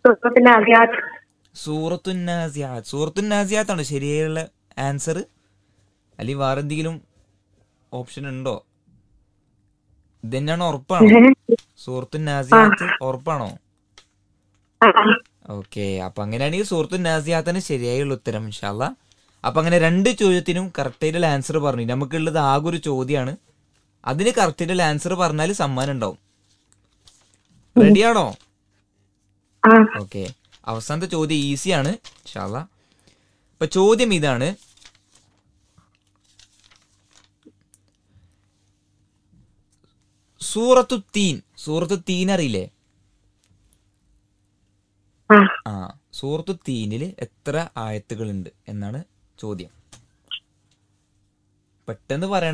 സൂറത്തിന്റെ ആദ്യാത്ത് സൂറത്തുൻ നാസിയാത്ത് സൂറത്തുൻ നാസിയാത്താണ് ശരിയായുള്ള ആൻസർ അല്ലെങ്കിൽ വേറെ എന്തെങ്കിലും ഓപ്ഷൻ ഉണ്ടോ ഇതന്നെയാണ് ഉറപ്പാണോ സൂറത്തുൻ നാസിയാത്ത് ഉറപ്പാണോ ആ, ഓക്കെ അപ്പൊ അങ്ങനെയാണെങ്കിൽ സുഹൃത്തു നാസിയാത്തിന് ശരിയായുള്ള ഉത്തരം ഇൻഷാല്ല അപ്പൊ അങ്ങനെ രണ്ട് ചോദ്യത്തിനും കറക്റ്റായിട്ടുള്ള ആൻസർ പറഞ്ഞു നമുക്കുള്ളത് ആകെ ഒരു ചോദ്യമാണ് അതിന് കറക്റ്റായിട്ടുള്ള ആൻസർ പറഞ്ഞാൽ സമ്മാനം ഉണ്ടാവും റെഡിയാണോ ആ, ഓക്കെ അവസാനത്തെ ചോദ്യം ഈസിയാണ് ഇൻഷാല്ല അപ്പൊ ചോദ്യം ഇതാണ് സൂറത്തു തീൻ സൂറത്തു തീൻ അറിയില്ലേ ആ. ആ സൂറത്തു തീനിൽ എത്ര ആയത്തുകളുണ്ട് എന്നാണ് ചോദ്യം പെട്ടെന്ന് പറയണം